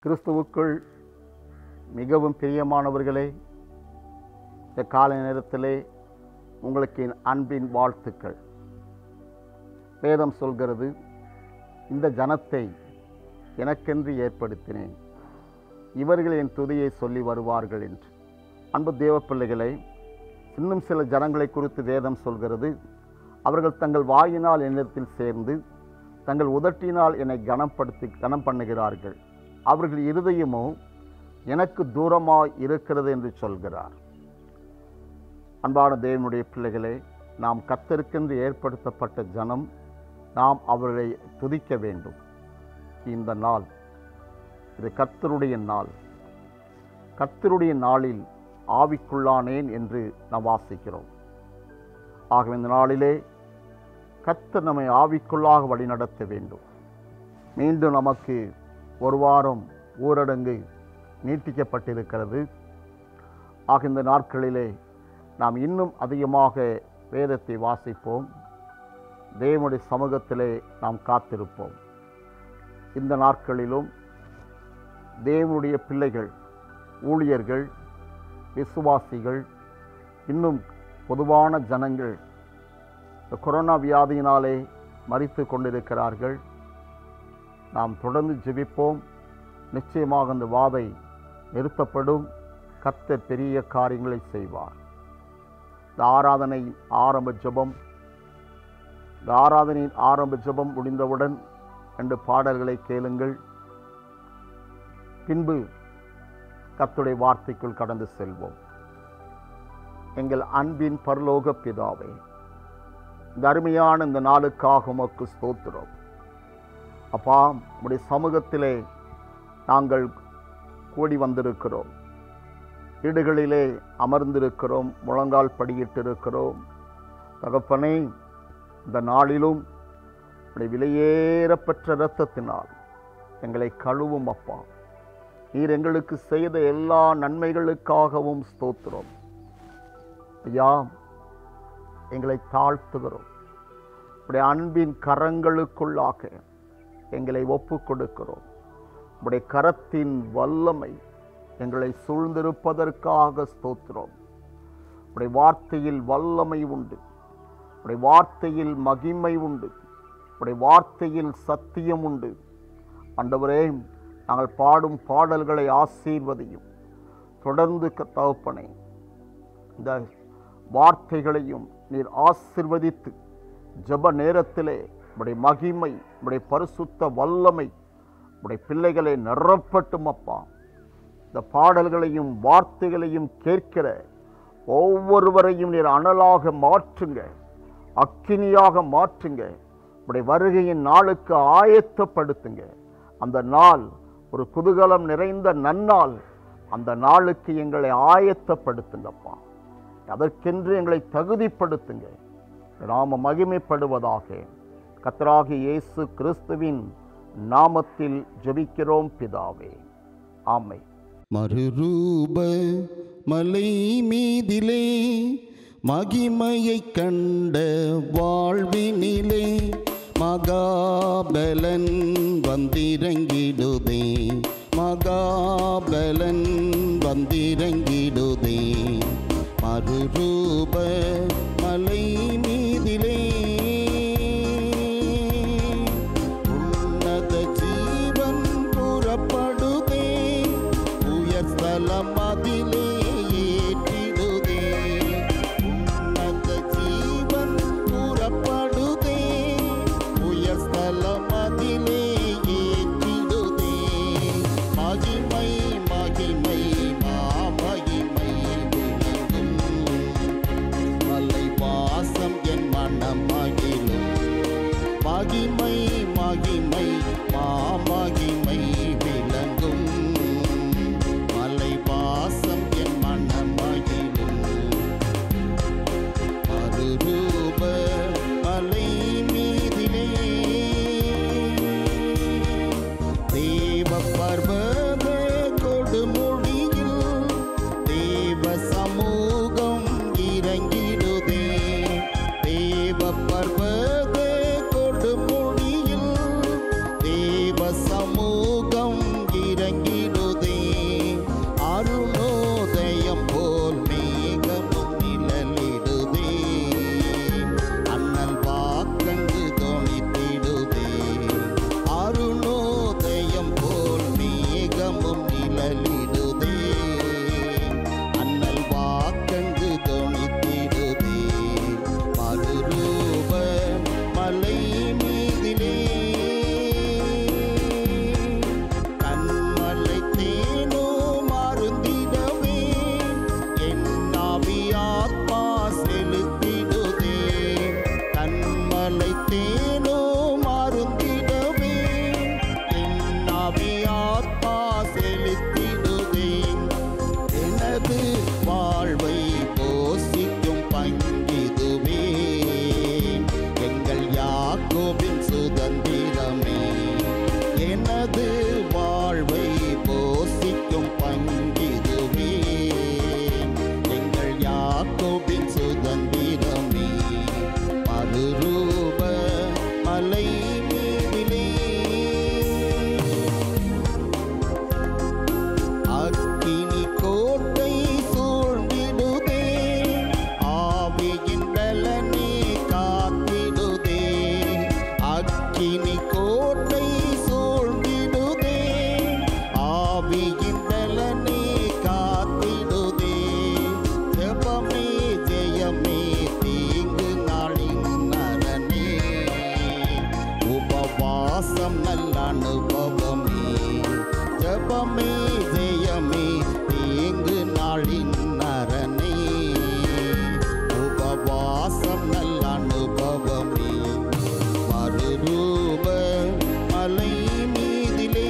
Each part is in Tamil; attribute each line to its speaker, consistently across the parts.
Speaker 1: கிறிஸ்துவுக்குள் மிகவும் பிரியமானவர்களே இந்த காலை நேரத்திலே உங்களுக்கு என் அன்பின் வாழ்த்துக்கள் வேதம் சொல்கிறது இந்த ஜனத்தை எனக்கென்று ஏற்படுத்தினேன் இவர்கள் என் துதியை சொல்லி வருவார்கள் என்று அன்பு தேவ பிள்ளைகளை இன்னும் சில ஜனங்களை குறித்து வேதம் சொல்கிறது அவர்கள் தங்கள் வாயினால் என்னிடத்தில் சேர்ந்து தங்கள் உதட்டினால் என்னை கனப்படுத்தி கனம் பண்ணுகிறார்கள் அவர்கள் இருதயமோ எனக்கு தூரமாய் இருக்கிறது என்று சொல்கிறார் அன்பான தேவனுடைய பிள்ளைகளே நாம் கத்தருக்கென்று ஏற்படுத்தப்பட்ட ஜனம் நாம் அவர்களை துதிக்க வேண்டும் இந்த நாள் இது கர்த்தருடைய நாள் கர்த்தருடைய நாளில் ஆவிக்குள்ளானேன் என்று நாம் வாசிக்கிறோம் ஆகவே இந்த நாளிலே கர்த்தர் நம்மை ஆவிக்குள்ளாக வழிநடத்த வேண்டும் மீண்டும் நமக்கு ஒரு வாரம் ஊரடங்கு நீட்டிக்கப்பட்டிருக்கிறது ஆக இந்த நாட்களிலே நாம் இன்னும் அதிகமாக வேதத்தை வாசிப்போம் தேவனுடைய சமூகத்திலே நாம் காத்திருப்போம் இந்த நாட்களிலும் தேவனுடைய பிள்ளைகள் ஊழியர்கள் விசுவாசிகள் இன்னும் பொதுவான ஜனங்கள் இந்த கொரோனா வியாதியினாலே மறித்து கொண்டிருக்கிறார்கள் நாம் தொடர்ந்து ஜெபிப்போம் நிச்சயமாக அந்த வாதை நிறுத்தப்படும் கர்த்தர் பெரிய காரியங்களை செய்வார் இந்த ஆராதனை ஆரம்ப ஜெபம் இந்த ஆராதனையின் ஆரம்ப ஜெபம் முடிந்தவுடன் ரெண்டு பாடல்களை கேளுங்கள் பின்பு கர்த்தருடைய வார்த்தைக்குள் கடந்து செல்வோம் எங்கள் அன்பின் பரலோக பிதாவே இந்த அருமையான இந்த நாளுக்காக உமக்கு ஸ்தோத்திரம் அப்பா உடைய சமூகத்திலே நாங்கள் கூடி வந்திருக்கிறோம் வீடுகளிலே அமர்ந்திருக்கிறோம் முழங்கால் படியிட்டிருக்கிறோம் தகப்பனே இந்த நாளிலும் உடைய விலையேறப்பெற்ற இரத்தத்தினால் எங்களை கழுவும் அப்பா நீர் எங்களுக்கு செய்த எல்லா நன்மைகளுக்காகவும் ஸ்தோத்திரம் ஐயா எங்களை தாழ்த்துகிறோம் உடைய அன்பின் கரங்களுக்குள்ளாக எங்களை ஒப்பு கொடுக்கிறோம் உடைய கரத்தின் வல்லமை எங்களை சூழ்ந்திருப்பதற்காக ஸ்தோத்திரம் உடைய வார்த்தையில் வல்லமை உண்டு உடைய வார்த்தையில் மகிமை உண்டு உடைய வார்த்தையில் சத்தியம் உண்டு ஆண்டவரே நாங்கள் பாடும் பாடல்களை ஆசீர்வதியும் தொடர்ந்து தகப்பனே இந்த வார்த்தைகளையும் நீர் ஆசிர்வதித்து ஜப நேரத்திலே உடைய மகிமை உடைய பரிசுத்த வல்லமை உடைய பிள்ளைகளை நிரப்பட்டும் அப்பா இந்த பாடல்களையும் வார்த்தைகளையும் கேட்கிற ஒவ்வொருவரையும் நீர் அனலாக மாற்றுங்க அக்கினியாக மாற்றுங்க உடைய வருகையின் நாளுக்கு ஆயத்தப்படுத்துங்க அந்த நாள் ஒரு குதூகலம் நிறைந்த நன்னாள் அந்த நாளுக்கு எங்களை ஆயத்தப்படுத்துங்கப்பா அதற்கென்று எங்களை தகுதிப்படுத்துங்க நாம மகிமைப்படுவதாக கத்தராகி இயேசு கிறிஸ்துவின் நாமத்தில் ஜெபிக்கிறோம் பிதாவே ஆமை
Speaker 2: மறுரூப மலை மீதிலே மகிமையை கண்ட வாழ்வினிலே மகாபலன் வந்திறங்கிடுதே மகாபலன் வந்திறங்கிடுதே மறுரூப மலை மீதிலே உன்னத ஜீவன் புறப்படுதே உயர் ஸ்தலம் அதிலே ஏற்றிடுதே உன்னத ஜீவன் புறப்படுதே உயர் ஸ்தலம் அதிலே ஏற்றிடுதே மகிமை மகிமை மாமகிமை விளங்கும் மலை வாசம் என் மனம் மகிழும் மகிமை மகிமை மாமகிமை விளங்கும் மலை வாசம் என் மனம் மகிழும் மறுரூப மலை மீதிலே தேவ பர்வத கொடுமொழியில் தேவ சமூகம் இறங்கிடுதே தேவ பர்வத கொடுமொழியில் யாக்கோபின் சுதந்திரமே எனது வாழ்வை போசிக்கும் பங்கிதுவே எங்கள் யாக்கோபின் சுதந்திரமே மறுரூப மலை மீதிலே அக்கினி கோட்டை சூழ்ந்திடுதே ஆவியின் பலனே காத்திடுதே அக்கினி கோட்டை சூழ்ந்திடுதே ஆவியின் பலனே காத்திடுதே ஜெபமே ஜெயமே தீங்கு நாளின் நரனே உபவாசம் நல்ல அனுபவமே ஜபமே ஜெயமே தீங்கு நாளின் நரனே உபவாசம் நல்ல அனுபவமே மறுரூப மலை மீதிலே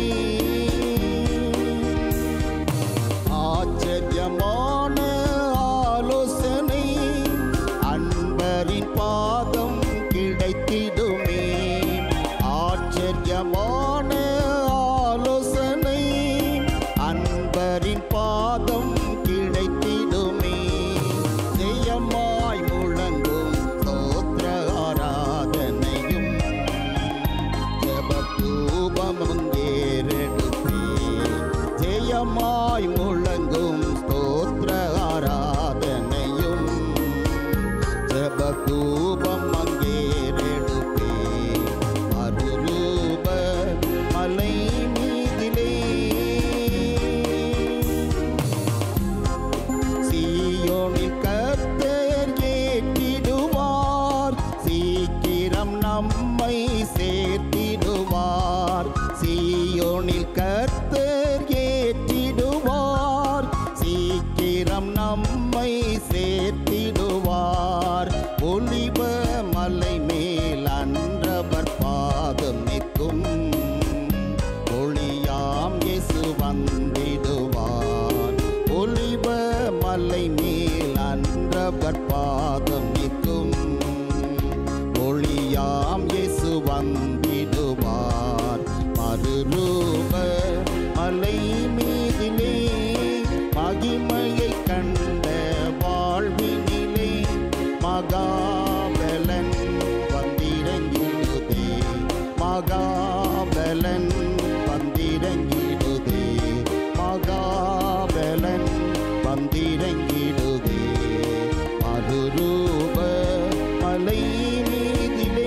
Speaker 2: ஆச்சரியமான ஆலோசனை அன்பரின் பாதம் கிடைத்திடுமே ஆச்சரியமான ஆலோசனை அன்பரின் பாதம் கிடைத்திடுமே ஜெயமாய் முழங்கும் ஸ்தோத்திர ஆராதனையும் ஜபதூபமும் ஏறெடுப்பே ஜெயமாய் முழங்கும் ஸ்தோத்திர ஆராதனையும் ஜபதூபம் அங்கேறெடுப்பே மறுரூப மலை மீதிலே சீயோனில் கர்த்தர் ஏற்றிடுவார் சீக்கிரம் நம்மை சேர்த்திடுவார் சீயோனில் கர்த்தர் ஏற்றிடுவார் சீக்கிரம் நம்மை சேர்த்திடுவார் ஒளிவ மலை மேல் அன்றவர் பாதம் நிற்கும் ஒளியாம் இயேசு வந்திடுவார் ஒளிவ மலை மேல் அன்றவர் பாதம் நிற்கும் ஒளியாம் இயேசு வந்திடுவார் மறுரூப மலை மீதிலே மகிமையை கண்ட வாழ்வினிலே மகாபலன் வந்திறங்கிடுதே மகாபலன் வந்திறங்கிடுதே மகாபலன் வந்திறங்கிடுதே மறுரூப மலை மீதிலே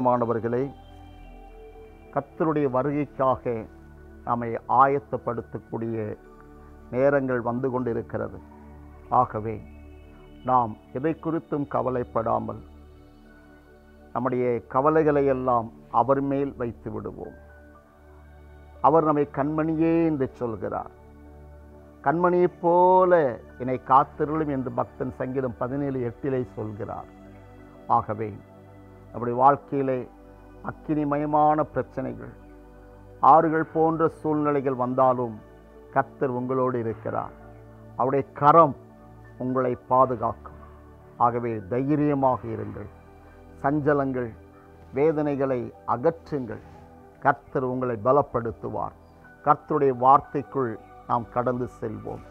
Speaker 1: பிரியமானவர்களே கர்த்தருடைய வருகைக்காக நம்மை ஆயத்தப்படுத்தக்கூடிய நேரங்கள் வந்து கொண்டிருக்கிறது ஆகவே நாம் எதை குறித்தும் கவலைப்படாமல் நம்முடைய கவலைகளை எல்லாம் அவர் மேல் வைத்து விடுவோம் அவர் நம்மை கண்மணியே என்று சொல்கிறார் கண்மணியைப் போல என்னை காத்திருளும் என்று பக்தன் சங்கீதம் பதினேழு எட்டிலே சொல்கிறார் ஆகவே நம்முடைய வாழ்க்கையிலே அக்கினிமயமான பிரச்சனைகள் ஆறுகள் போன்ற சூழ்நிலைகள் வந்தாலும் கர்த்தர் உங்களோடு இருக்கிறார் அவருடைய கரம் உங்களை பாதுகாக்கும் ஆகவே தைரியமாக இருங்கள் சஞ்சலங்கள் வேதனைகளை அகற்றுங்கள் கர்த்தர் உங்களை பலப்படுத்துவார் கர்த்தருடைய வார்த்தைக்குள் நாம் கடந்து செல்வோம்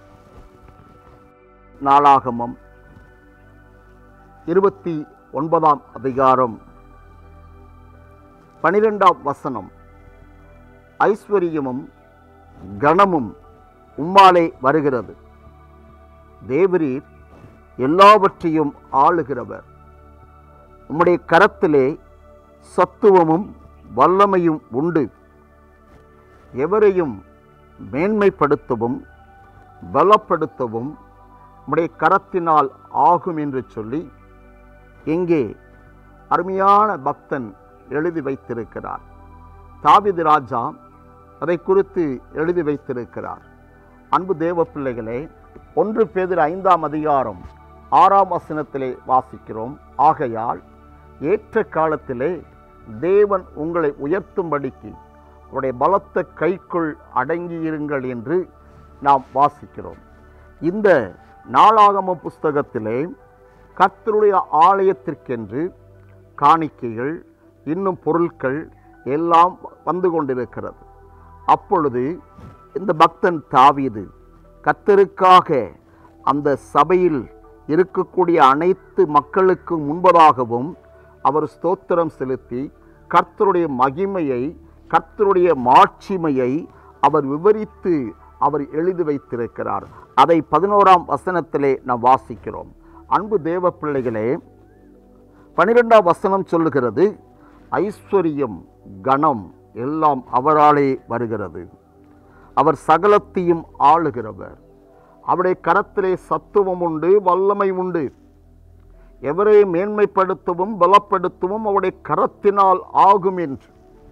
Speaker 1: நாளாகமம் இருபத்தி ஒன்பதாம் அதிகாரம் பனிரெண்டாம் வசனம் ஐஸ்வர்யமும் கணமும் உம்மாலே வருகிறது தேவரீர் எல்லாவற்றையும் ஆளுகிறவர் உம்முடைய கரத்திலே சத்துவமும் வல்லமையும் உண்டு எவரையும் மேன்மைப்படுத்தவும் பலப்படுத்தவும் உம்முடைய கரத்தினால் ஆகும் என்று சொல்லி இங்கே அருமையான பக்தன் எழுதி வைத்திருக்கிறார் தாவிது ராஜா அதை குறித்து எழுதி வைத்திருக்கிறார் அன்பு தேவ பிள்ளைகளே ஒன்று பேதிர் ஐந்தாம் அதிகாரம் ஆறாம் வசனத்திலே வாசிக்கிறோம் ஆகையால் ஏற்ற காலத்திலே தேவன் உங்களை உயர்த்தும்படிக்கு அவருடைய பலத்த கைக்குள் அடங்கியிருங்கள் என்று நாம் வாசிக்கிறோம் இந்த நாளாகம புஸ்தகத்திலே கர்த்தருடைய ஆலயத்திற்கென்று காணிக்கைகள் இன்னும் பொருட்கள் எல்லாம் வந்து கொண்டிருக்கிறது அப்பொழுது இந்த பக்தன் தாவீது கர்த்தருக்காக அந்த சபையில் இருக்கக்கூடிய அனைத்து மக்களுக்கு முன்பதாகவும் அவர் ஸ்தோத்திரம் செலுத்தி கர்த்தருடைய மகிமையை கர்த்தருடைய மாட்சிமையை அவர் விவரித்து அவர் எழுதி வைத்திருக்கிறார் அதை பதினோராம் வசனத்திலே நாம் வாசிக்கிறோம் அன்பு தேவ பிள்ளைகளே பனிரெண்டாம் வசனம் சொல்லுகிறது ஐஸ்வர்யம் கணம் எல்லாம் அவராலே வருகிறது அவர் சகலத்தையும் ஆளுகிறவர் அவருடைய கரத்திலே சத்துவம் உண்டு வல்லமை உண்டு எவரை மேன்மைப்படுத்தவும் பலப்படுத்தவும் அவருடைய கரத்தினால் ஆகும் என்று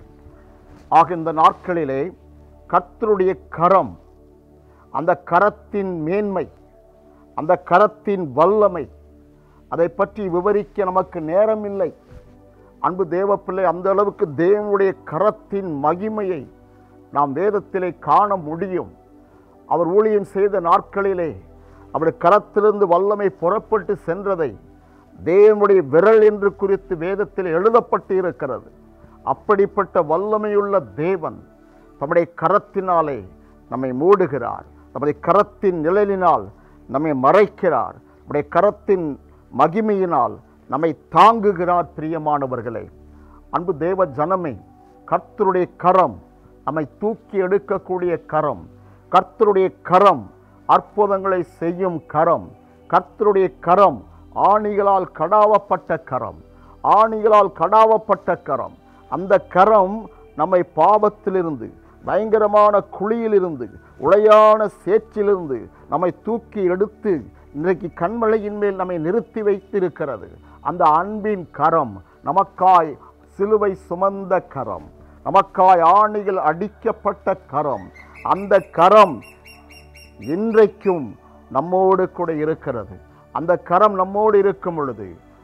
Speaker 1: ஆக இந்த நாட்களிலே கர்த்தருடைய கரம் அந்த கரத்தின் மேன்மை அந்த கரத்தின் வல்லமை அதை பற்றி விவரிக்க நமக்கு நேரம் இல்லை அன்பு தேவ பிள்ளை அந்த அளவுக்கு தேவனுடைய கரத்தின் மகிமையை நாம் வேதத்திலே காண முடியும் அவர் ஊழியம் செய்த நாட்களிலே அவருடைய கரத்திலிருந்து வல்லமை புறப்பட்டு சென்றதை தேவனுடைய விரல் என்று குறித்து வேதத்தில் எழுதப்பட்டு இருக்கிறது அப்படிப்பட்ட வல்லமையுள்ள தேவன் தம்முடைய கரத்தினாலே நம்மை மூடுகிறார் நம்முடைய கரத்தின் நிழலினால் நம்மை மறைக்கிறார் நம்முடைய கரத்தின் மகிமையினால் நம்மை தாங்குகிறார் பிரியமானவர்களே அன்பு தேவ ஜனமே கர்த்தருடைய கரம் நம்மை தூக்கி எடுக்கக்கூடிய கரம் கர்த்தருடைய கரம் அற்புதங்களை செய்யும் கரம் கர்த்தருடைய கரம் ஆணிகளால் கடாவப்பட்ட கரம் ஆணிகளால் கடாவப்பட்ட கரம் அந்த கரம் நம்மை பாவத்திலிருந்து பயங்கரமான குழியிலிருந்து உளையான சேற்றிலிருந்து நம்மை தூக்கி எடுத்து இன்றைக்கு கண்மலையின் மேல் நம்மை நிறுத்தி வைத்திருக்கிறது அந்த அன்பின் கரம் நமக்காய் சிலுவை சுமந்த கரம் நமக்காய் ஆணிகள் அடிக்கப்பட்ட கரம் அந்த கரம் இன்றைக்கும் நம்மோடு கூட இருக்கிறது அந்த கரம் நம்மோடு இருக்கும் பொழுது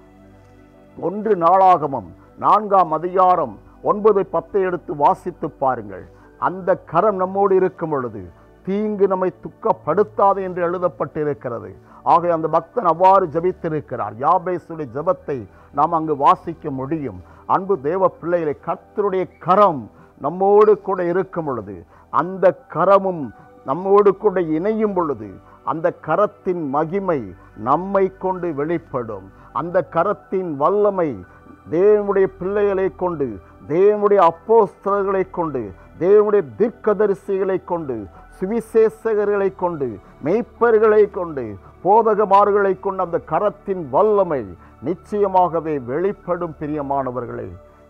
Speaker 1: ஒன்று நாளாகமம் நான்காம் அதிகாரம் ஒன்பது பத்தை எடுத்து வாசித்து பாருங்கள் அந்த கரம் நம்மோடு இருக்கும் பொழுது தீங்கு நம்மை துக்கப்படுத்தாது என்று எழுதப்பட்டிருக்கிறது ஆக அந்த பக்தன் அவ்வாறு ஜெபித்திருக்கிறார் யாபேசுடைய ஜெபத்தை நாம் அங்கு வாசிக்க முடியும் அன்பு தேவ பிள்ளைகளை கர்த்தருடைய கரம் நம்மோடு கூட இருக்கும் பொழுது அந்த கரமும் நம்மோடு கூட இணையும் பொழுது அந்த கரத்தின் மகிமை நம்மை கொண்டு வெளிப்படும் அந்த கரத்தின் வல்லமை தேவனுடைய பிள்ளைகளை கொண்டு தேவனுடைய அப்போஸ்தலர்களை கொண்டு தேவனுடைய தீர்க்கதரிசிகளை கொண்டு சுவிசேஷகர்களை கொண்டு மெய்ப்பர்களை கொண்டு போதகமார்களை கொண்டு அந்த கரத்தின் வல்லமை நிச்சயமாகவே வெளிப்படும் பிரியமானவர்களே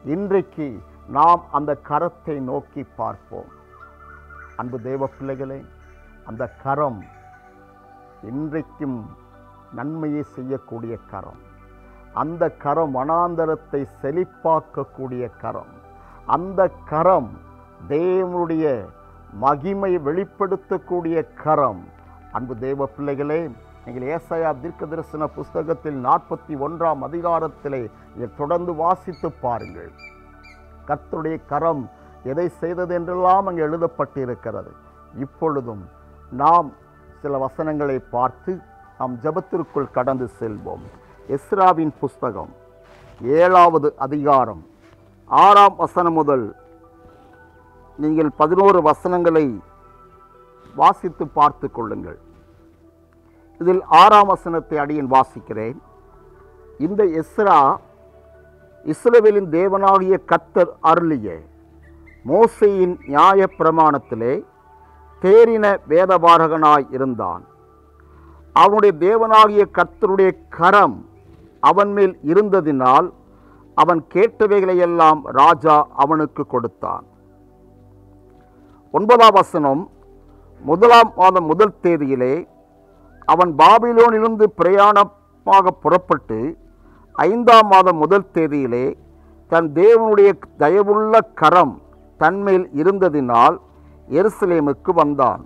Speaker 1: இன்றைக்கு நாம் அந்த கரத்தை நோக்கி பார்ப்போம் அன்பு தேவ பிள்ளைகளே அந்த கரம் இன்றைக்கும் நன்மையை செய்யக்கூடிய கரம் அந்த கரம் வனாந்தரத்தை செழிப்பாக்கக்கூடிய கரம் அந்த கரம் தேவனுடைய மகிமை வெளிப்படுத்தக்கூடிய கரம் அன்பு தேவ பிள்ளைகளே நீங்கள் ஏசாயா தீர்க்க தரிசன புஸ்தகத்தில் நாற்பத்தி ஒன்றாம் அதிகாரத்திலே இதை தொடர்ந்து வாசித்து பாருங்கள் கர்த்தருடைய கரம் எதை செய்தது என்றெல்லாம் அங்கே எழுதப்பட்டிருக்கிறது இப்பொழுதும் நாம் சில வசனங்களை பார்த்து நாம் ஜெபத்திற்குள் கடந்து செல்வோம் எஸ்ராவின் புஸ்தகம் ஏழாவது அதிகாரம் ஆறாம் வசனம் முதல் நீங்கள் பதினோரு வசனங்களை வாசித்து பார்த்து கொள்ளுங்கள் இதில் ஆறாம் வசனத்தை அடியேன் வாசிக்கிறேன் இந்த எஸ்ரா இஸ்ரவேலின் தேவனாகிய கத்தர் அருளிய மோசையின் நியாய பிரமாணத்திலே தேறின வேதபாரகனாய் இருந்தான் அவனுடைய தேவனாகிய கர்த்தருடைய கரம் அவன் மேல் இருந்ததினால் அவன் கேட்டவைகளையெல்லாம் ராஜா அவனுக்கு கொடுத்தான் ஒன்பதாம் வசனம் முதலாம் மாதம் முதல் தேதியிலே அவன் பாபிலோனிலிருந்து பிரயாணமாக புறப்பட்டு ஐந்தாம் மாதம் முதல் தேதியிலே தன் தேவனுடைய தயவுள்ள கரம் தன்மேல் இருந்ததினால் எருசலேமுக்கு வந்தான்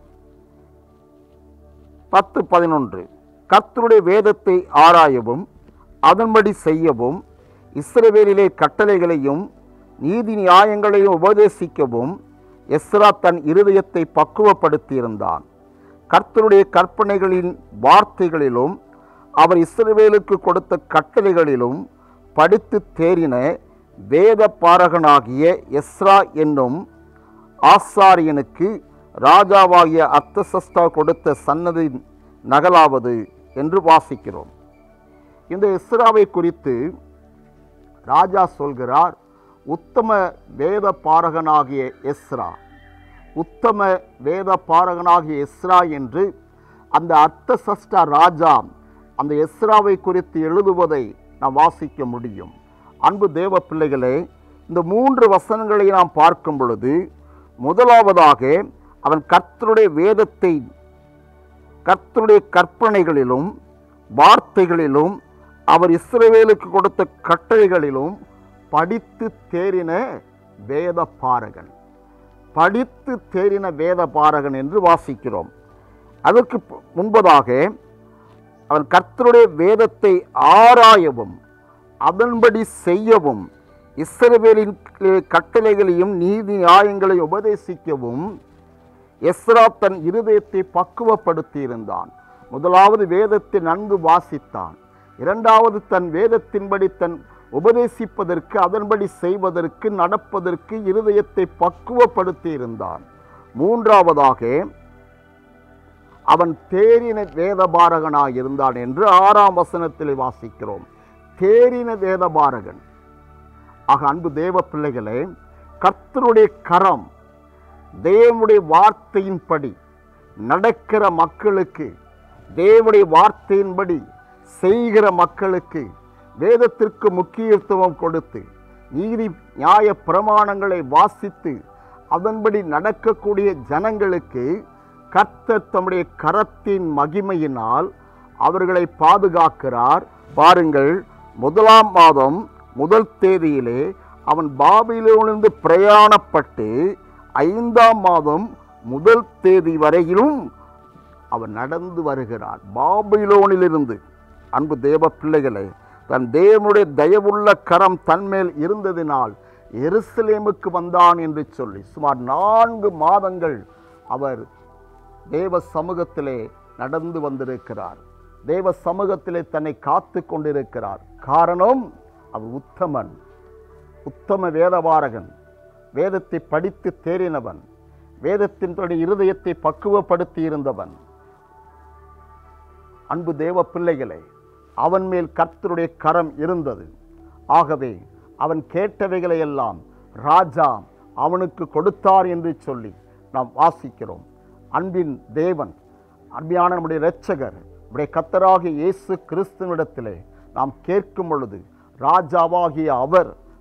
Speaker 1: பத்து பதினொன்று கர்த்தருடைய வேதத்தை ஆராயவும் அதன்படி செய்யவும் இஸ்ரவேலிலே கட்டளைகளையும் நீதி நியாயங்களையும் உபதேசிக்கவும் எஸ்ரா தன் இருதயத்தை பக்குவப்படுத்தியிருந்தான் கர்த்தருடைய கற்பனைகளின் வார்த்தைகளிலும் அவர் இஸ்ரவேலுக்கு கொடுத்த கட்டளைகளிலும் படித்து தேறின வேத பாரகனாகிய எஸ்ரா என்னும் ஆசாரியனுக்கு ராஜாவாகிய அர்த்தசஸ்டா கொடுத்த சன்னதி நகலாவது என்று வாசிக்கிறோம் இந்த எஸ்ராவை குறித்து ராஜா சொல்கிறார் உத்தம வேத பாரகனாகிய எஸ்ரா உத்தம வேத பாரகனாகிய எஸ்ரா என்று அந்த அர்த்தசஷ்டா ராஜா அந்த எஸ்ராவை குறித்து எழுதுவதை நாம் வாசிக்க முடியும் அன்பு தேவ பிள்ளைகளே இந்த மூன்று வசனங்களை நாம் பார்க்கும் பொழுது முதலாவதாக அவன் கர்த்தருடைய வேதத்தை கர்த்தருடைய கற்பனைகளிலும் வார்த்தைகளிலும் அவர் இஸ்ரவேலுக்கு கொடுத்த கட்டளைகளிலும் படித்து தேறின வேத பாரகன் படித்து தேறின வேத பாரகன் என்று வாசிக்கிறோம் அதற்கு பு- முன்பதாக அவன் கர்த்தருடைய வேதத்தை ஆராயவும் அதன்படி செய்யவும் இஸ்ரவேலின் கட்டளைகளையும் நீதி நியாயங்களையும் உபதேசிக்கவும் எஸ்ரா தன் இருதயத்தை பக்குவப்படுத்தி இருந்தான் முதலாவது வேதத்தை நன்கு வாசித்தான் இரண்டாவது தன் வேதத்தின்படி தன் உபதேசிப்பதற்கு அதன்படி செய்வதற்கு நடப்பதற்கு இருதயத்தை பக்குவப்படுத்தி இருந்தான் மூன்றாவதாக அவன் தேறின வேதபாரகனாய் இருந்தான் என்று ஆறாம் வசனத்தில் வாசிக்கிறோம் தேறின வேதபாரகன் ஆக அன்பு தேவ பிள்ளைகளே கர்த்தருடைய கரம் தேவனுடைய வார்த்தையின்படி நடக்கிற மக்களுக்கு தேவனுடைய வார்த்தையின்படி செய்கிற மக்களுக்கு வேதத்திற்கு முக்கியத்துவம் கொடுத்து நீதி நியாய பிரமாணங்களை வாசித்து அதன்படி நடக்கக்கூடிய ஜனங்களுக்கு கர்த்தர் தம்முடைய கரத்தின் மகிமையினால் அவர்களை பாதுகாக்கிறார் பாருங்கள் முதலாம் மாதம் முதல் தேதியிலே அவன் பாபிலோனிலிருந்து பிரயாணப்பட்டு ஐந்தாம் மாதம் முதல் தேதி வரையிலும் அவன் நடந்து வருகிறான் பாபிலோனிலிருந்து அன்பு தேவ பிள்ளைகளை தன் தேவனுடைய தயவுள்ள கரம் தன்மேல் இருந்ததினால் எருசலேமுக்கு வந்தான் என்று சொல்லி சுமார் நான்கு மாதங்கள் அவர் தேவ சமூகத்திலே நடந்து வந்திருக்கிறார் தேவ சமூகத்திலே தன்னை காத்து கொண்டிருக்கிறார் காரணம் அவர் உத்தமன் உத்தம வேதபாரகன் வேதத்தை படித்து தேறினவன் வேதத்தின் இருதயத்தை பக்குவப்படுத்தி இருந்தவன் அன்பு தேவ பிள்ளைகளே அவன் மேல் கர்த்தருடைய கரம் இருந்தது ஆகவே அவன் கேட்டவைகளை எல்லாம் ராஜா அவனுக்கு கொடுத்தார் என்று சொல்லி நாம் வாசிக்கிறோம் அன்பின் தேவன் அன்பியான நம்முடைய இரட்சகர் நம்முடைய கத்தராகிய இயேசு கிறிஸ்துவிடத்திலே நாம் கேட்கும் பொழுது ராஜாவாகிய அவர்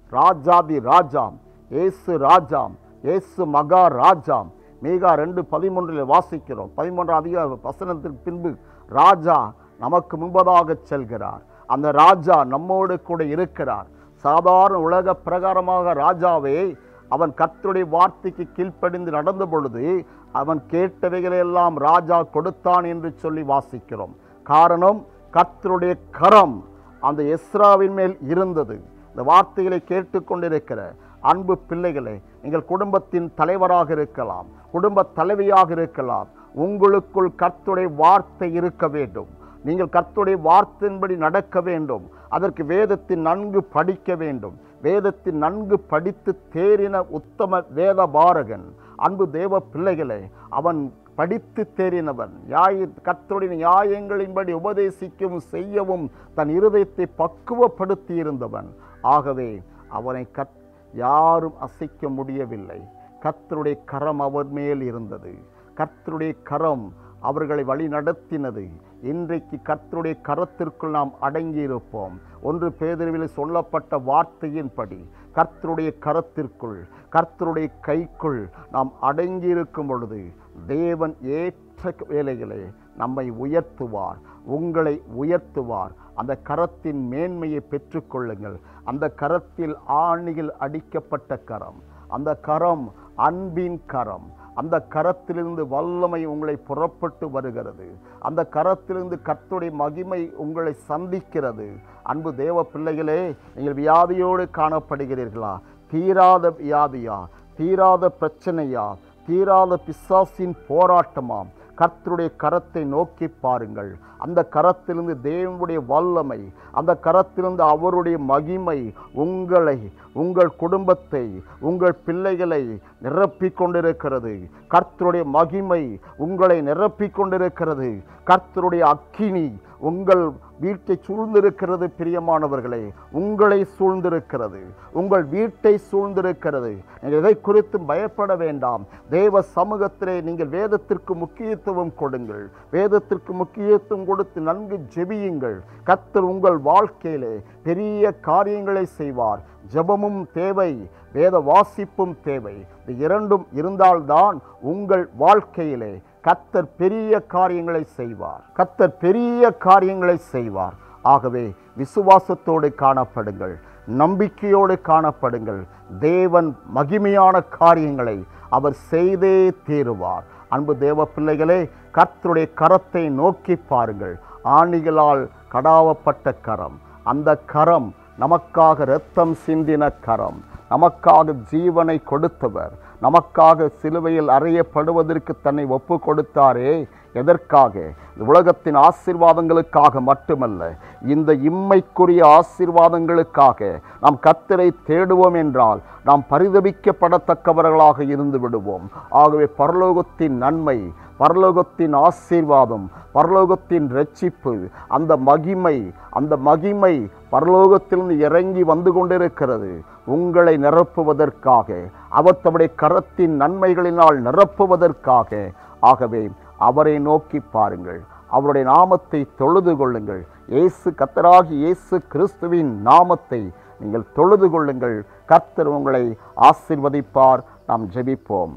Speaker 1: ராஜாதி ராஜாம் ஏசு ராஜாம் ஏசு மகா ராஜாம் மீகா ரெண்டு பதிமூன்றில் வாசிக்கிறோம் பதிமூன்றாம் அதிக வசனத்திற்கு பின்பு ராஜா நமக்கு முன்பதாக செல்கிறார் அந்த ராஜா நம்மோடு கூட இருக்கிறார் சாதாரண உலக பிரகாரமாக ராஜாவே அவன் கர்த்தருடைய வார்த்தைக்கு கீழ்ப்படிந்து நடந்த பொழுது அவன் கேட்டவைகளெல்லாம் ராஜா கொடுத்தான் என்று சொல்லி வாசிக்கிறோம் காரணம் கர்த்தருடைய கரம் அந்த எஸ்ராவின் மேல் இருந்தது இந்த வார்த்தைகளை கேட்டுக்கொண்டிருக்கிற அன்பு பிள்ளைகளே நீங்கள் குடும்பத்தின் தலைவராக இருக்கலாம் குடும்ப தலைவியாக இருக்கலாம் உங்களுக்குள் கர்த்தருடைய வார்த்தை இருக்க வேண்டும் நீங்கள் கர்த்தருடைய வார்த்தையின்படி நடக்க வேண்டும் அதற்கு வேதத்தின் நன்கு படிக்க வேண்டும் வேதத்தின் நன்கு படித்து தேறின உத்தம வேத பாரகன் அன்பு தேவ பிள்ளைகளே அவன் படித்து தேறினவன் நியாய கர்த்தருடைய நியாயங்களின்படி உபதேசிக்கவும் செய்யவும் தன் இருதயத்தை பக்குவப்படுத்தி இருந்தவன் ஆகவே அவனை கத் யாரும் அசைக்க முடியவில்லை கர்த்தருடைய கரம் அவர் மேல் இருந்தது கர்த்தருடைய கரம் அவர்களை வழி நடத்தினது இன்றைக்கு கர்த்தருடைய கரத்திற்குள் நாம் அடங்கியிருப்போம் ஒன்று பேதறிவில் சொல்லப்பட்ட வார்த்தையின்படி கர்த்தருடைய கரத்திற்குள் கர்த்தருடைய கைக்குள் நாம் அடங்கியிருக்கும் பொழுது தேவன் ஏற்ற வேலைகளை நம்மை உயர்த்துவார் உங்களை உயர்த்துவார் அந்த கரத்தின் மேன்மையை பெற்றுக்கொள்ளுங்கள் அந்த கரத்தில் ஆணியில் அடிக்கப்பட்ட கரம் அந்த கரம் அன்பின் கரம் அந்த கரத்திலிருந்து வல்லமை உங்களை புறப்பட்டு வருகிறது அந்த கரத்திலிருந்து கர்த்தருடைய மகிமை உங்களை சந்திக்கிறது அன்பு தேவ பிள்ளைகளே நீங்கள் வியாதியோடு காணப்படுகிறீர்களா தீராத வியாதியா தீராத பிரச்சனையா தீராத பிசாசின் போராட்டமாம் கர்த்தருடைய கரத்தை நோக்கி பாருங்கள் அந்த கரத்திலிருந்து தேவனுடைய வல்லமை அந்த கரத்திலிருந்து அவருடைய மகிமை உங்களை உங்கள் குடும்பத்தை உங்கள் பிள்ளைகளை நிரப்பிக் கொண்டிருக்கிறது கர்த்தருடைய மகிமை உங்களை நிரப்பிக் கொண்டிருக்கிறது கர்த்தருடைய அக்கினி உங்கள் வீட்டை சூழ்ந்திருக்கிறது பிரியமானவர்களே உங்களை சூழ்ந்திருக்கிறது உங்கள் வீட்டை சூழ்ந்திருக்கிறது நீங்கள் எதை குறித்தும் பயப்பட வேண்டாம் தேவ சமூகத்திலே நீங்கள் வேதத்திற்கு முக்கியத்துவம் கொடுங்கள் வேதத்திற்கு முக்கியத்துவம் கொடுத்து நன்கு ஜெபியுங்கள் கர்த்தர் உங்கள் வாழ்க்கையிலே பெரிய காரியங்களை செய்வார் ஜெபமும் தேவை வேத வாசிப்பும் தேவை இந்த இரண்டும் இருந்தால்தான் உங்கள் வாழ்க்கையிலே கத்தர் பெரிய காரியங்களை செய்வார் கத்தர் பெரிய காரியங்களை செய்வார் ஆகவே விசுவாசத்தோடு காணப்படுங்கள் நம்பிக்கையோடு காணப்படுங்கள் தேவன் மகிமையான காரியங்களை அவர் செய்தே தீருவார் அன்பு தேவ பிள்ளைகளே கர்த்தருடைய கரத்தை நோக்கி பாருங்கள் ஆணிகளால் கடாவப்பட்ட கரம் அந்த கரம் நமக்காக இரத்தம் சிந்தின கரம் நமக்காக ஜீவனை கொடுத்தவர் நமக்காக சிலுவையில் அறையப்படுவதற்கு தன்னை ஒப்பு கொடுத்தாரே எதற்காக இந்த உலகத்தின் ஆசீர்வாதங்களுக்காக மட்டுமல்ல இந்த இம்மைக்குரிய ஆசீர்வாதங்களுக்காக நாம் கத்தரை தேடுவோம் என்றால் நாம் பரிதபிக்கப்படத்தக்கவர்களாக இருந்து விடுவோம் ஆகவே பரலோகத்தின் நன்மை பரலோகத்தின் ஆசீர்வாதம் பரலோகத்தின் ரட்சிப்பு அந்த மகிமை அந்த மகிமை பரலோகத்திலிருந்து இறங்கி வந்து கொண்டிருக்கிறது உங்களை நிரப்புவதற்காக அவர் தம்முடைய கரத்தின் நன்மைகளினால் நிரப்புவதற்காக ஆகவே அவரை நோக்கி பாருங்கள் அவருடைய நாமத்தை தொழுது கொள்ளுங்கள் இயேசு கத்தராகி இயேசு கிறிஸ்துவின் நாமத்தை நீங்கள் தொழுது கொள்ளுங்கள் கர்த்தர் உங்களை ஆசிர்வதிப்பார் நாம் ஜெபிப்போம்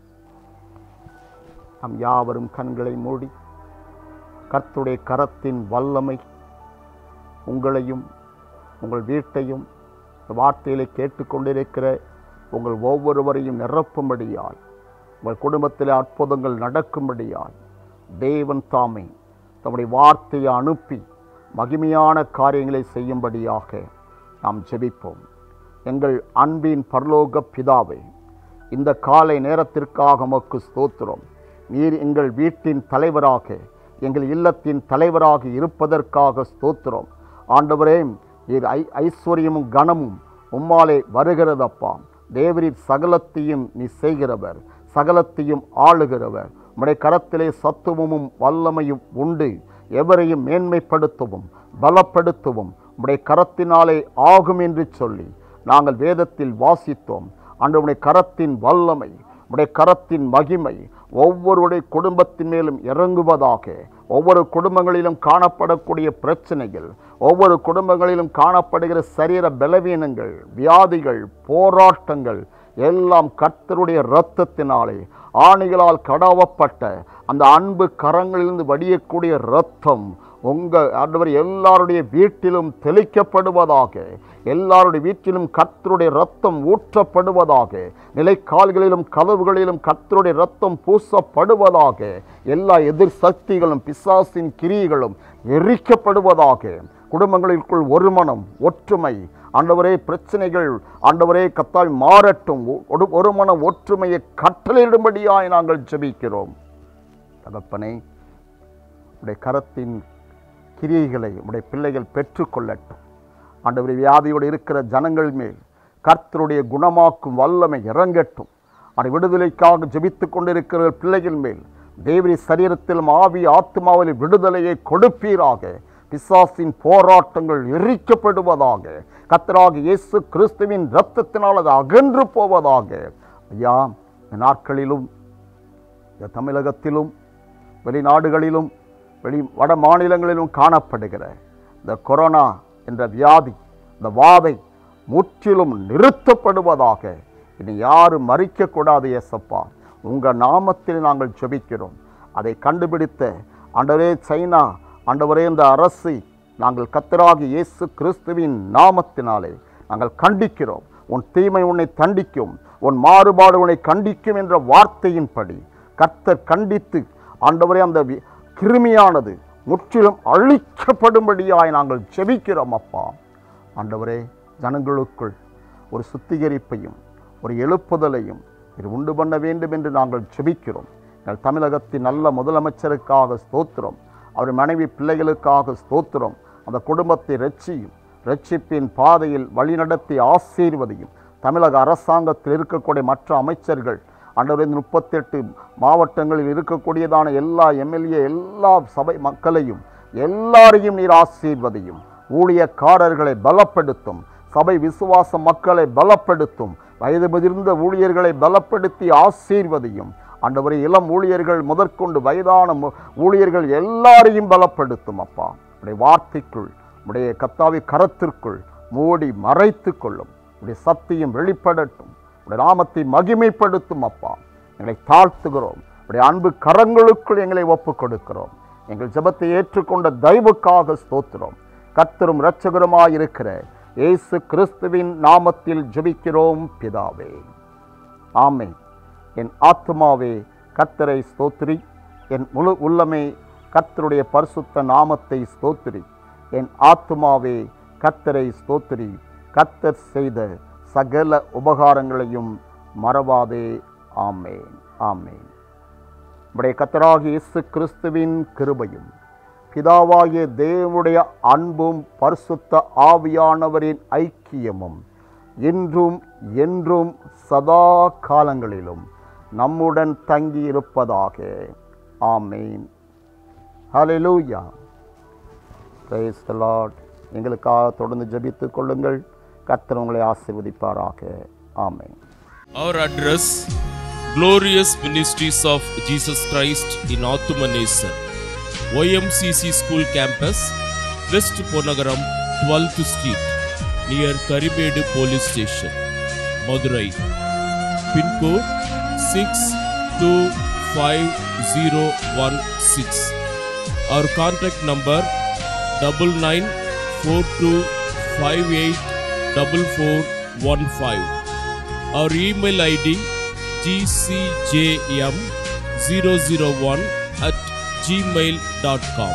Speaker 1: நாம் யாவரும் கண்களை மூடி கர்த்தருடைய கரத்தின் வல்லமை உங்களையும் உங்கள் வீட்டையும் இந்த வார்த்தைகளை கேட்டுக்கொண்டிருக்கிற உங்கள் ஒவ்வொருவரையும் நிரப்பும்படியால் உங்கள் குடும்பத்தில் அற்புதங்கள் நடக்கும்படியால் தேவன் தாமே தம்முடைய வார்த்தையை அனுப்பி மகிமையான காரியங்களை செய்யும்படியாக நாம் ஜெபிப்போம் எங்கள் அன்பின் பரலோக பிதாவை இந்த காலை நேரத்திற்காக உமக்கு ஸ்தோத்திரம் நீர் எங்கள் வீட்டின் தலைவராக எங்கள் இல்லத்தின் தலைவராக இருப்பதற்காக ஸ்தோத்திரம் ஆண்டவரே நீர் ஐ ஐஸ்வர்யமும் கனமும் உம்மாலே வருகிறதப்பா தேவரின் சகலத்தையும் நீ செய்கிறவர் சகலத்தையும் ஆளுகிறவர் உம்முடைய கரத்திலே சத்துவமும் வல்லமையும் உண்டு எவரையும் மேன்மைப்படுத்தவும் பலப்படுத்தவும் உம்முடைய கரத்தினாலே ஆகும் என்று சொல்லி நாங்கள் வேதத்தில் வாசித்தோம் ஆண்டவருடைய கரத்தின் வல்லமை உடைய கரத்தின் மகிமை ஒவ்வொருடைய குடும்பத்தின் மேலும் இறங்குவதாக ஒவ்வொரு குடும்பங்களிலும் காணப்படக்கூடிய பிரச்சனைகள் ஒவ்வொரு குடும்பங்களிலும் காணப்படுகிற சரீர பலவீனங்கள் வியாதிகள் போராட்டங்கள் எல்லாம் கர்த்தருடைய இரத்தத்தினாலே ஆணிகளால் கடவப்பட்ட அந்த அன்பு கரங்களிலிருந்து வடியக்கூடிய இரத்தம் உங்க ஆண்டவர் எல்லாருடைய வீட்டிலும் தெளிக்கப்படுவதாக எல்லாருடைய வீட்டிலும் கர்த்தருடைய ரத்தம் ஊற்றப்படுவதாக நிலைக்கால்களிலும் கதவுகளிலும் கர்த்தருடைய ரத்தம் பூசப்படுவதாக எல்லா எதிர் சக்திகளும் பிசாசின் கிரியைகளும் எரிக்கப்படுவதாக குடும்பங்களுக்குள் ஒரு மனம் ஒற்றுமை ஆண்டவரே பிரச்சனைகள் ஆண்டவரே கத்தால் மாறட்டும் ஒரு ஒரு மன ஒற்றுமையை கட்டளையிடும்படியாய் நாங்கள் ஜெபிக்கிறோம் தகப்பனே உடைய கரத்தின் கிரியைகளை உடைய பிள்ளைகள் பெற்றுக்கொள்ளட்டும் ஆண்டவரே வியாதியோடு இருக்கிற ஜனங்கள் மேல் கர்த்தருடைய குணமாக்கும் வல்லமை இறங்கட்டும் அதை விடுதலைக்காக ஜெபித்து கொண்டிருக்கிற பிள்ளைகள் மேல் தேவரி சரீரத்திலும் ஆவி ஆத்மாவில் விடுதலையை கொடுப்பீராக பிசாசின் போராட்டங்கள் எரிக்கப்படுவதாக கர்த்தராக இயேசு கிறிஸ்துவின் இரத்தத்தினால் அது அகன்று போவதாக ஐயா இந்த நாட்களிலும் இந்த தமிழகத்திலும் வெளிநாடுகளிலும் வெளி வட மாநிலங்களிலும் காணப்படுகிற இந்த கொரோனா என்ற வியாதி இந்த வாதை முற்றிலும் நிறுத்தப்படுவதாக இனி யாரும் மறிக்கக்கூடாது ஏசப்பா உங்கள் நாமத்தில் நாங்கள் ஜெபிக்கிறோம் அதை கண்டுபிடித்த ஆண்டவரே சைனா ஆண்டவரே இந்த அரசை நாங்கள் கத்தராகி இயேசு கிறிஸ்துவின் நாமத்தினாலே நாங்கள் கண்டிக்கிறோம் உன் தீமை உன்னை தண்டிக்கும் உன் மாறுபாடு உன்னை கண்டிக்கும் என்ற வார்த்தையின்படி கர்த்தர் கண்டித்து ஆண்டவரே அந்த வி- கிருமியானது முற்றிலும் அழிக்கப்படும்படியாய் நாங்கள் ஜெபிக்கிறோம் அப்பா ஆண்டவரே ஜனங்களுக்குள் ஒரு சுத்திகரிப்பையும் ஒரு எழுப்புதலையும் இது உண்டு பண்ண வேண்டும் என்று நாங்கள் ஜெபிக்கிறோம் எங்கள் தமிழகத்தின் நல்ல முதலமைச்சருக்காக ஸ்தோத்திரம் அவர் மனைவி பிள்ளைகளுக்காக ஸ்தோத்திரம் அந்த குடும்பத்தை ரட்சியும் ரட்சிப்பின் பாதையில் வழிநடத்தி ஆசீர்வதியும் தமிழக அரசாங்கத்தில் இருக்கக்கூடிய மற்ற அமைச்சர்கள் ஆண்டவரே இந்த முப்பத்தெட்டு மாவட்டங்களில் இருக்கக்கூடியதான எல்லா எம்எல்ஏ எல்லா சபை மக்களையும் எல்லாரையும் நீர் ஆசீர்வதியும் ஊழியக்காரர்களை பலப்படுத்தும் சபை விசுவாச மக்களை பலப்படுத்தும் வயது முதிர்ந்த ஊழியர்களை பலப்படுத்தி ஆசீர்வதியும் ஆண்டவரே இளம் ஊழியர்கள் முதற்கொண்டு வயதான மு- ஊழியர்கள் எல்லாரையும் பலப்படுத்தும் அப்பா உடைய வார்த்தைக்குள் உடைய கத்தாவி கரத்திற்குள் மூடி மறைத்து கொள்ளும் உடைய சத்தியம் வெளிப்படட்டும் உடைய நாமத்தை மகிமைப்படுத்தும் அப்பா எங்களை தாழ்த்துகிறோம் உடைய அன்பு கரங்களுக்குள் எங்களை ஒப்புக் கொடுக்கிறோம் எங்கள் ஜெபத்தை ஏற்றுக்கொண்ட தயவுக்காக ஸ்தோத்திரம் கர்த்தரும் இரட்சகருமாய் இருக்கிற இயேசு கிறிஸ்துவின் நாமத்தில் ஜெபிக்கிறோம் பிதாவே ஆமென் என் ஆத்துமாவே கர்த்தரை ஸ்தோத்திரி என் முழு உள்ளமே கர்த்தருடைய பரிசுத்த நாமத்தை ஸ்தோத்திரி என் ஆத்துமாவே கர்த்தரை ஸ்தோத்திரி கர்த்தர் செய்த சகல உபகாரங்களையும் மறவாதே ஆமேன் ஆமேன் நம்முடைய கத்தராகிய இயேசு கிறிஸ்துவின் கிருபையும் பிதாவாகிய தேவனுடைய அன்பும் பரிசுத்த ஆவியானவரின் ஐக்கியமும் இன்றும் என்றும் சதா காலங்களிலும் நம்முடன் தங்கியிருப்பதாக ஆமேன் ஹalleluya praise the lord எங்களுக்காக தொடர்ந்து ஜெபித்துக் கொள்ளுங்கள் கர்த்தர் உங்களை ஆசீர்வதிப்பாராக ஆமென்
Speaker 3: Our address Glorious Ministries of Jesus Christ in Athumanesar, YMCC School Campus, West Ponagaram, 12th Street, near Karibedu Police Station, Madurai. Pin code 625016. Our contact number double nine four two five eight double four one five. Our email ID gcjm001 at gmail.com.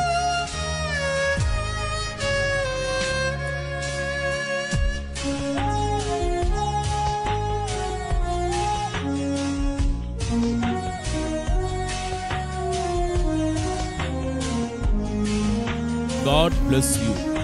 Speaker 3: God bless you.